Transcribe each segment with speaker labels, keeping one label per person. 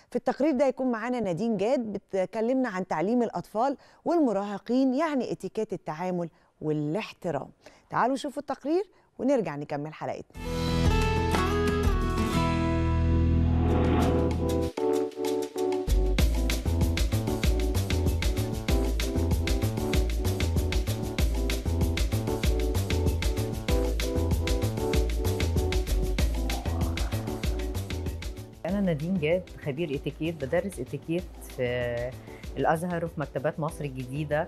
Speaker 1: في التقرير ده يكون معانا نادين جاد بتكلمنا عن تعليم الأطفال والمراهقين يعني اتيكيت التعامل والاحترام تعالوا شوفوا التقرير ونرجع نكمل حلقتنا
Speaker 2: أنا نادين جاد خبير اتيكيت بدرس اتيكيت في الأزهر وفي مكتبات مصر الجديدة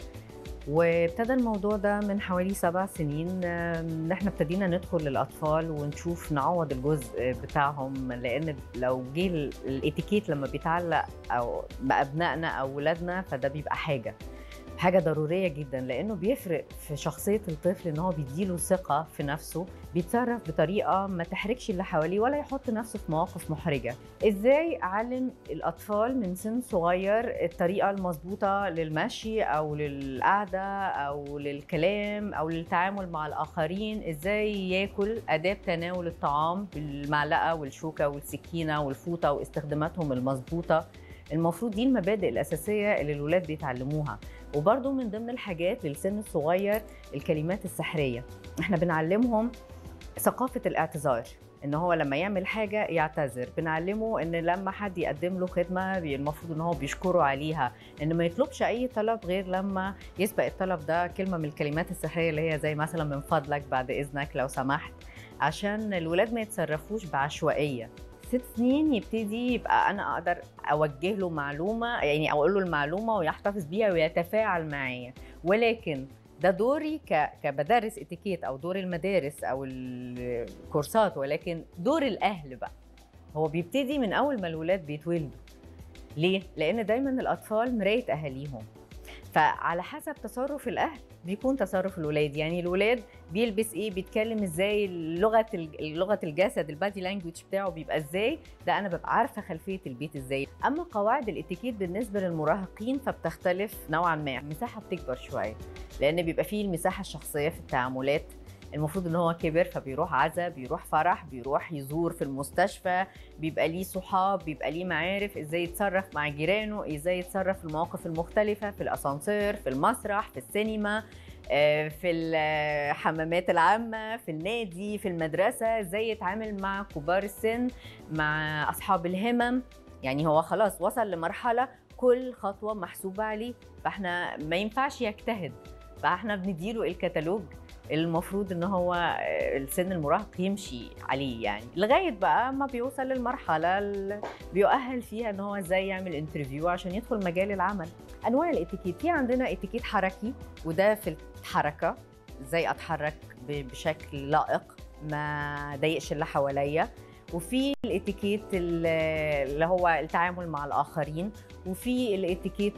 Speaker 2: وابتدى الموضوع ده من حوالي سبع سنين ان احنا ابتدينا ندخل للاطفال ونشوف نعوض الجزء بتاعهم لان لو جه الاتيكيت لما بيتعلق او بابنائنا او ولادنا فده بيبقى حاجه حاجة ضرورية جدا لأنه بيفرق في شخصية الطفل إن هو بيديله ثقة في نفسه بيتصرف بطريقة ما تحرجش اللي حواليه ولا يحط نفسه في مواقف محرجة إزاي أعلم الأطفال من سن صغير الطريقة المظبوطة للمشي أو للقعدة أو للكلام أو للتعامل مع الآخرين إزاي ياكل آداب تناول الطعام بالمعلقة والشوكة والسكينة والفوطة واستخداماتهم المظبوطة المفروض دي المبادئ الأساسية اللي الولاد بيتعلموها وبرضه من ضمن الحاجات للسن الصغير الكلمات السحرية احنا بنعلمهم ثقافة الاعتذار ان هو لما يعمل حاجة يعتذر بنعلمه ان لما حد يقدم له خدمة المفروض ان هو بيشكره عليها ان ما يطلبش اي طلب غير لما يسبق الطلب ده كلمة من الكلمات السحرية اللي هي زي مثلا من فضلك بعد اذنك لو سمحت عشان الولاد ما يتصرفوش بعشوائية ست سنين يبتدي يبقى انا اقدر اوجه له معلومه يعني اقول له المعلومه ويحتفظ بيها ويتفاعل معايا ولكن ده دوري ك... كبدرس اتيكيت او دور المدارس او الكورسات ولكن دور الاهل بقى هو بيبتدي من اول ما الولاد بيتولدوا ليه لان دايما الاطفال مرايه اهاليهم فعلى حسب تصرف الاهل بيكون تصرف الولاد يعني الولاد بيلبس ايه بيتكلم ازاي لغه لغه الجسد البادي لانجوج بتاعه بيبقى ازاي ده انا ببقى عارفه خلفيه البيت ازاي اما قواعد الاتيكيت بالنسبه للمراهقين فبتختلف نوعا ما المساحه بتكبر شويه لان بيبقى فيه المساحه الشخصيه في التعاملات المفروض ان هو كبر فبيروح عزا بيروح فرح بيروح يزور في المستشفى بيبقى ليه صحاب بيبقى ليه معارف ازاي يتصرف مع جيرانه ازاي يتصرف في المواقف المختلفه في الاسانسير في المسرح في السينما في الحمامات العامة في النادي في المدرسة ازاي يتعامل مع كبار السن مع أصحاب الهمم يعني هو خلاص وصل لمرحلة كل خطوة محسوبة عليه فاحنا ما ينفعش يجتهد فاحنا بنديله الكتالوج المفروض ان هو السن المراهق يمشي عليه يعني لغايه بقى ما بيوصل للمرحله اللي بيؤهل فيها ان هو ازاي يعمل انترفيو عشان يدخل مجال العمل انواع الاتيكيت في عندنا اتيكيت حركي وده في الحركه ازاي اتحرك بشكل لائق ما ضايقش اللي حواليا وفي الاتيكيت اللي هو التعامل مع الاخرين وفي الاتيكيت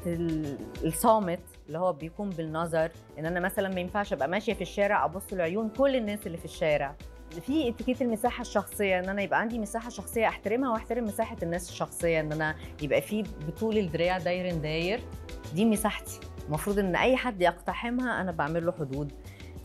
Speaker 2: الصامت اللي هو بيكون بالنظر ان انا مثلا ما ينفعش ابقى ماشيه في الشارع ابص لعيون كل الناس اللي في الشارع في اتيكيت المساحه الشخصيه ان انا يبقى عندي مساحه شخصيه احترمها واحترم مساحه الناس الشخصيه ان انا يبقى في بطول الدراع داير داير دي مساحتي المفروض ان اي حد يقتحمها انا بعمل له حدود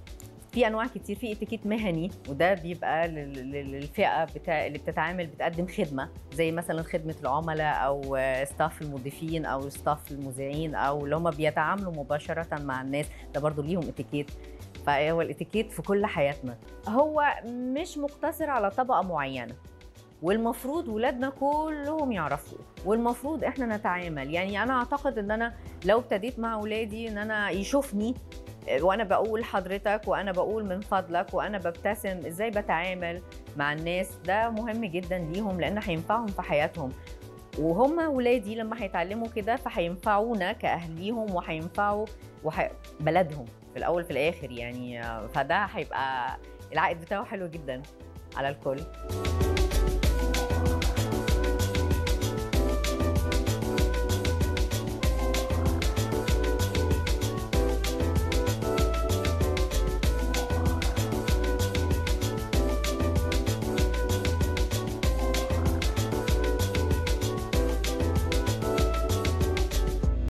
Speaker 2: في انواع كتير في اتيكيت مهني وده بيبقى للفئه بتاع اللي بتتعامل بتقدم خدمه زي مثلا خدمه العملاء او ستاف المضيفين او ستاف المذيعين او اللي هم بيتعاملوا مباشره مع الناس ده برضو ليهم اتيكيت فهو الاتيكيت في كل حياتنا هو مش مقتصر على طبقه معينه والمفروض ولادنا كلهم يعرفوه والمفروض احنا نتعامل يعني انا اعتقد ان انا لو ابتديت مع ولادي ان انا يشوفني وانا بقول حضرتك وانا بقول من فضلك وانا ببتسم ازاي بتعامل مع الناس ده مهم جدا ليهم لان هينفعهم في حياتهم وهم ولادي لما هيتعلموا كده فهينفعونا كاهليهم وهينفعوا وحي... بلدهم في الاول في الاخر يعني فده هيبقى العائد بتاعه حلو جدا على الكل